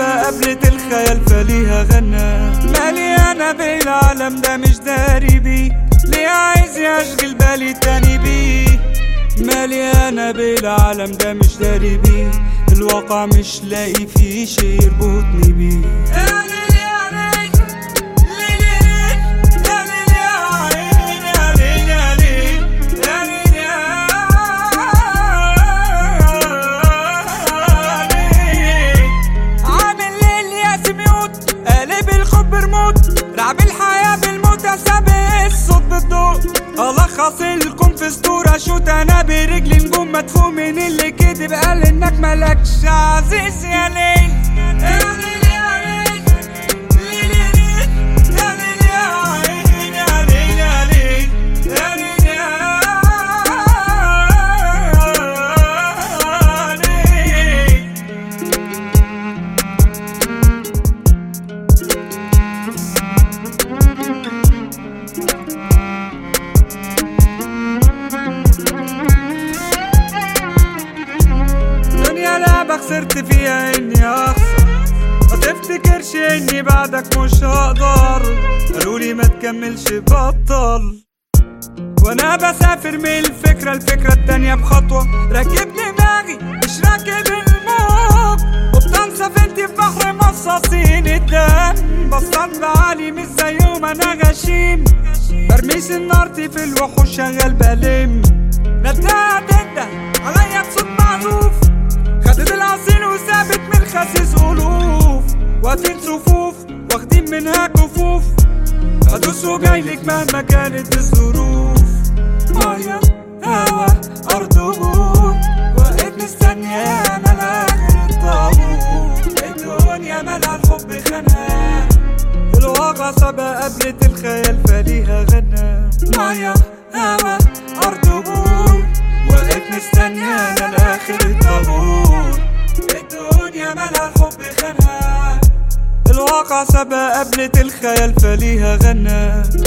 سبق قبلت الخيال فليها غنى مالي انا بالعالم ده مش داري بيه ليه عايز يشغل بالي تاني بيه مالي انا بالعالم ده مش داري بيه الواقع مش لاقي فيه شي يربطني بيه عامل ليل يا سميوت قالب الخب رموت لعب الحياة بالموت سابق الصوت بالضوء ألخص لكم في اسطورة شوت أنا برجلي نجوم مدفوع من اللي كدب قال إنك ملكش عزيز يا ليل يا ليل يا ليل ليل يا ليل يا ليل يا عين يا ليل يا ليل يا ليل يا ليل دنيا لعبة خسرت فيها اني اخسر ما تفتكرش اني بعدك مش هقدر قالولي ما تكملش بطل وانا بسافر من الفكرة الفكرة التانية بخطوة راكب دماغي مش راكب الموج وبطن سفينتي في بحر مصاصين الدم بصطاد بعالي مش زيهم انا غشيم برمي سنارتي في الوحوش شغال بلم نداها تنده عليا بصوت معزوف خدت العصير وثابت من الخسيس ألوف واقفين صفوف واخدين منها كفوف هدوس وجايلك مهما كانت الظروف مية هوا أرض وبور واقف مستني أنا لآخر الطابور الدنيا مالها الحب خانها الواقع سبق قبلت الخيال فليها غنى مية هوا أرض وبور واقف مستني أنا لآخر الطابور الدنيا مالها الحب خانها الواقع سبق قبلت الخيال فليها غنى